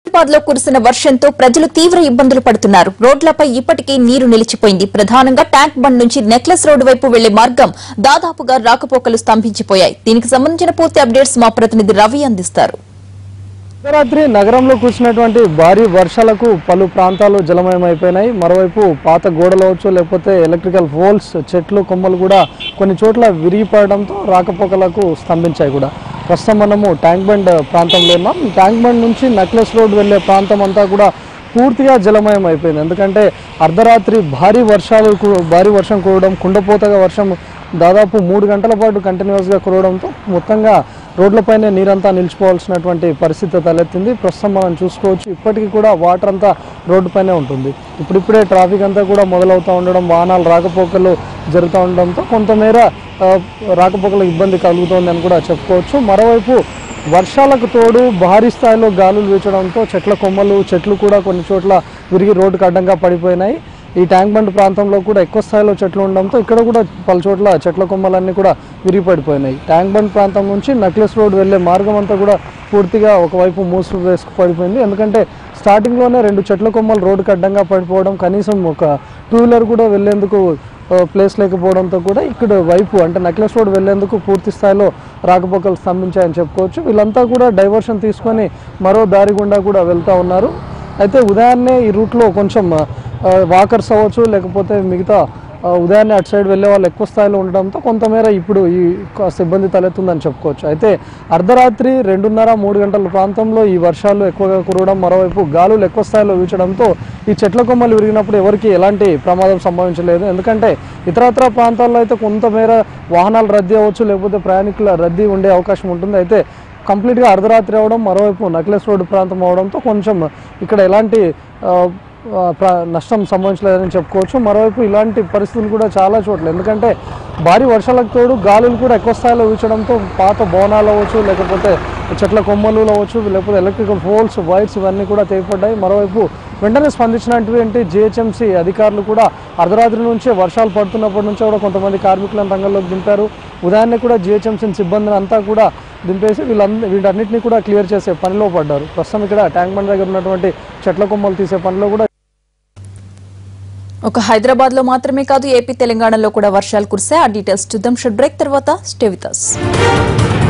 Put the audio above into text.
హైదరాబాద్ లో కురిసిన వర్షంతో ప్రజలు తీవ్ర ఇబ్బందులు పడుతున్నారు రోడ్లపై ఇప్పటికీ నీరు నిలిచిపోయింది ప్రధానంగా ట్యాంక్ బండ్ నుంచి నెక్లెస్ రోడ్డు వైపు వెళ్లే మార్గం దాదాపుగా రాకపోకలు స్తంభించిపోయాయి దీనికి సంబంధించిన పూర్తి అప్డేట్స్ మా ప్రతినిధి రవి అందిస్తారు అర్ధరాత్రి నగరంలో కురిసినటువంటి భారీ వర్షాలకు పలు ప్రాంతాలు జలమయమైపోయినాయి మరోవైపు పాత గోడలు అవచ్చు లేకపోతే ఎలక్ట్రికల్ పోల్స్ చెట్లు కొమ్మలు కూడా కొన్ని చోట్ల విరిగిపడడంతో రాకపోకలకు స్తంభించాయి కూడా ప్రస్తుతం మనము ట్యాంక్ బండ్ ప్రాంతంలో ఉన్నాం ఈ ట్యాంక్ బండ్ నుంచి నక్లెస్ రోడ్ వెళ్ళే ప్రాంతం అంతా కూడా పూర్తిగా జలమయం అయిపోయింది ఎందుకంటే అర్ధరాత్రి భారీ వర్షాలు కు- భారీ వర్షం కురవడం కుండపోతగా వర్షం దాదాపు మూడు గంటల పాటు కంటిన్యూస్గా కురవడంతో మొత్తంగా రోడ్లపైనే నీరంతా నిలిచిపోవాల్సినటువంటి పరిస్థితి తలెత్తింది ప్రస్తుతం మనం చూసుకోవచ్చు ఇప్పటికీ కూడా వాటర్ అంతా రోడ్డుపైనే ఉంటుంది ఇప్పుడిప్పుడే ట్రాఫిక్ అంతా కూడా మొదలవుతూ ఉండడం వాహనాలు రాకపోకలు జరుగుతూ ఉండడంతో కొంతమేర ఆ, రాకపోకలకు ఇబ్బంది కలుగుతోంది అని కూడా చెప్పుకోవచ్చు మరోవైపు వర్షాలకు తోడు భారీ స్థాయిలో గాలులు వీచడంతో చెట్ల కొమ్మలు చెట్లు కూడా కొన్ని చోట్ల విరిగి రోడ్డుకు అడ్డంగా పడిపోయినాయి ఈ ట్యాంక్ బండ్ ప్రాంతంలో కూడా ఎక్కువ స్థాయిలో చెట్లు ఉండడంతో ఇక్కడ కూడా పలు చోట్ల చెట్ల కొమ్మలన్నీ కూడా విరిగి పడిపోయినాయి ట్యాంక్ బండ్ ప్రాంతం నుంచి నక్లెస్ రోడ్ వెళ్ళే మార్గం అంతా కూడా పూర్తిగా ఒకవైపు మూసు వేసుకు పడిపోయింది ఎందుకంటే స్టార్టింగ్లోనే రెండు చెట్ల కొమ్మలు రోడ్డుకు అడ్డంగా పడిపోవడం కనీసం ఒక టూ వీలర్ కూడా వెళ్ళేందుకు ఆ, ప్లేస్ లేకపోవడంతో కూడా ఇక్కడ వైపు అంటే నెక్లెస్ రోడ్ వెళ్లేందుకు పూర్తి స్థాయిలో రాకపోకలు స్తంభించాయని చెప్పుకోవచ్చు వీళ్ళంతా కూడా డైవర్షన్ తీసుకొని మరో దారి గుండా కూడా వెళ్తూ ఉన్నారు అయితే ఉదయాన్నే ఈ రూట్లో కొంచెం ఆ, వాకర్స్ అవ్వచ్చు లేకపోతే మిగతా ఆ, ఉదయాన్నే అటు సైడ్ వెళ్ళే వాళ్ళు ఎక్కువ స్థాయిలో ఉండడంతో కొంతమేర ఇప్పుడు ఈ కాస్త ఇబ్బంది తలెత్తుందని చెప్పుకోవచ్చు అయితే అర్ధరాత్రి రెండున్నర మూడు గంటల ప్రాంతంలో ఈ వర్షాలు ఎక్కువగా కురవడం మరోవైపు గాలులు ఎక్కువ స్థాయిలో వీచడంతో ఈ చెట్ల కొమ్మలు విరిగినప్పుడు ఎవరికి ఎలాంటి ప్రమాదం సంభవించలేదు ఎందుకంటే ఇతరత్ర ప్రాంతాల్లో అయితే కొంతమేర వాహనాలు రద్దీ అవ్వచ్చు లేకపోతే ప్రయాణికుల రద్దీ ఉండే అవకాశం ఉంటుంది అయితే కంప్లీట్గా అర్ధరాత్రి అవడం మరోవైపు నక్లెస్ రోడ్డు ప్రాంతం అవడంతో కొంచెం ఇక్కడ ఎలాంటి ఆ, ఆ, ప్ర- నష్టం సంభవించలేదని చెప్పుకోవచ్చు మరోవైపు ఇలాంటి పరిస్థితులు కూడా చాలా చోట్ల ఎందుకంటే భారీ వర్షాలకు తోడు గాలులు కూడా ఎక్కువ స్థాయిలో వీచడంతో పాత భవనాలు అవ్వచ్చు లేకపోతే చెట్ల కొమ్మలు అవ్వచ్చు లేకపోతే ఎలక్ట్రికల్ పోల్స్ వైర్స్ ఇవన్నీ కూడా తెగిపడ్డాయి మరోవైపు వెంటనే స్పందించినటువంటి జిహెచ్ఎంసీ అధికారులు కూడా అర్ధరాత్రి నుంచే వర్షాలు పడుతున్నప్పటి నుంచే కూడా కొంతమంది కార్మికులను రంగంలోకి దింపారు ఉదయాన్నే కూడా జిహెచ్ఎంసీ సిబ్బందిని అంతా కూడా దింపేసి వీళ్ళంద వీటన్నిటిని కూడా క్లియర్ చేసే పనిలో పడ్డారు ప్రస్తుతం ఇక్కడ ట్యాంక్ బండ్ దగ్గర ఉన్నటువంటి చెట్ల కొమ్మలు తీసే పనిలో కూడా ఒక హైదరాబాద్ లో మాత్రమే కాదు ఏపీ తెలంగాణలో కూడా వర్షాలు కురిశాయి ఆ డీటెయిల్స్ చూద్దాం షుడ్ బ్రేక్ తర్వాత స్టే విత్ us